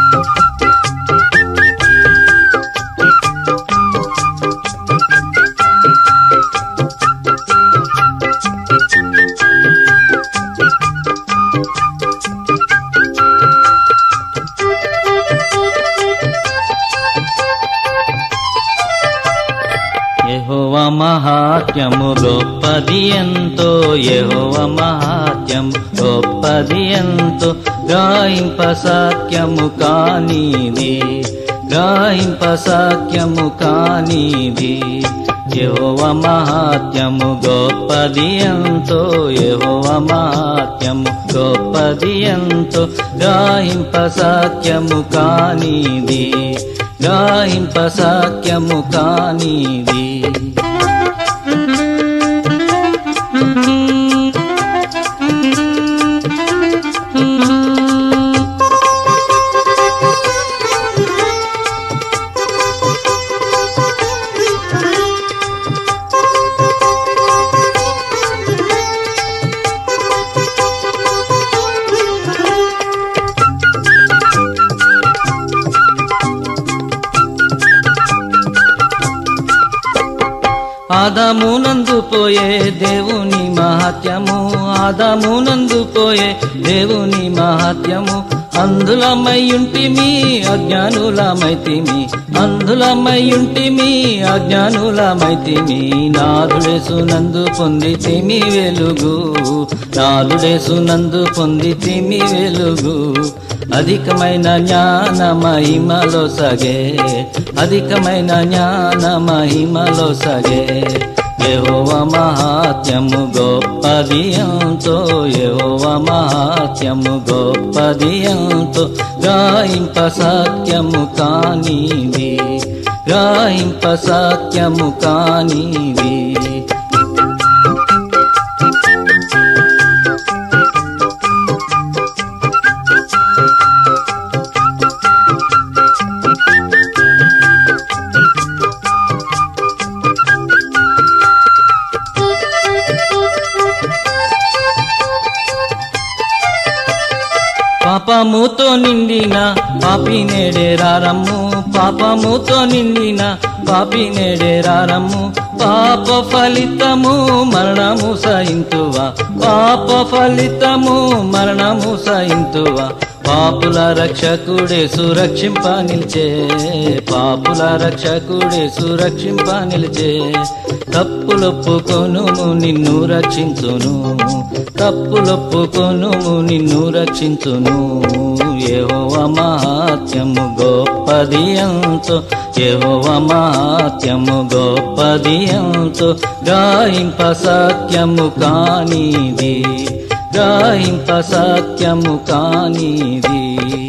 యెహోవ మహాత్యము గొప్పది ఎంతో యెహోవ మహాత్యం గొప్పది ఎంతో గాయింప సాఖ్యము కానిది గాయింప సాఖ్యము కానిది యెహోవ మహాత్యము గొప్పది ఎంతో యెహోవ మహాత్యము గొప్పది ఎంతో గాయింప సాఖ్యము కానిది గాయింప సాఖ్యము కానిది ఆదామునందు పోయే దేవుని మహత్యము ఆదామునందు పోయే దేవుని మహత్యము అందులమయ్యుంటిమి అజ్ఞానులమైతిమి అందులమయ్యుంటిమి అజ్ఞానులమైతిమి నాదుడేసునందు పొందితిమి వెలుగు నాదుడేసునందు పొందితిమి వెలుగు అధికమైన జ్ఞాన మహిమలో సగే అధికమైన జ్ఞాన మహిమలో సగే యెహోవ మహాత్యము గొప్పది ఎంతో యెహోవ మహాత్యము గొప్పది ఎంతో గాయింప సత్యము కానిది గాయింప సత్యము కానిది పాపముతో నిండిన పాపి నేడేరారమ్ము పాపముతో నిండిన పాపి నేడేరారమ్ము పాప ఫలితము మరణము సహింతువా పాప ఫలితము మరణము సహింతువా పాపుల రక్షకుడే సురక్షింప నిలిచే పాపుల రక్షకుడే సురక్షింప నిలిచే తప్పులొప్పుకొను నిన్ను రక్షించును తప్పులొప్పుకొను నిన్ను రక్షించును యెహోవ మహాత్యము గొప్పది ఎంతో యెహోవ మహాత్యము గొప్పది ఎంతో గాయింప సత్యము కానిది గాయింప సత్యము కానిది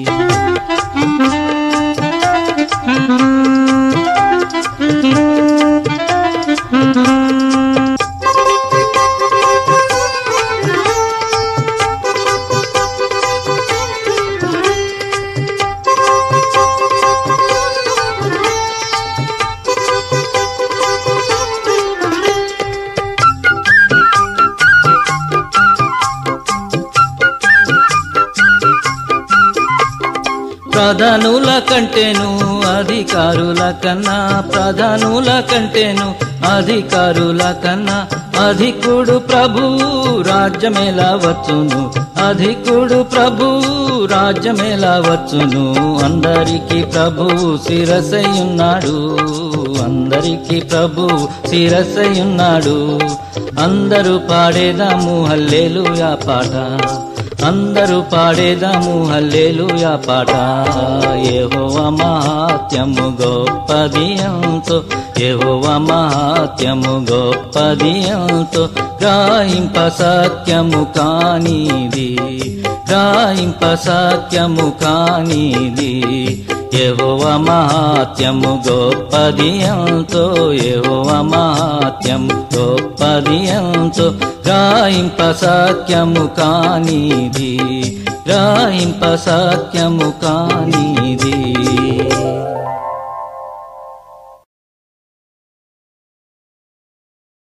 ప్రధానుల కంటేను అధికారుల కన్నా ప్రధానుల కంటేను అధికారుల కన్నా అధికుడు ప్రభు రాజ్యమేలా వచ్చును అధికుడు ప్రభు రాజ్యమేలా వచ్చును అందరికీ ప్రభు శిరసయున్నాడు అందరికీ ప్రభు శిరసయున్నాడు అందరూ పాడేదాము హల్లేలుయా పాట అందరూ పాడేదాము హల్లేలుయా పాట యెహోవ మహాత్యము గొప్పది ఎంతో యెహోవ మహాత్యము గొప్పది ఎంతో గాయింప సత్యము కానిది గాయింప సత్యము కానిది యెహోవ మహాత్యము గొప్పది ఎంతో యెహోవ మహాత్యము గొప్పది ఎంతో గాయింప సత్యము కానిది గాయింప సత్యము కానిది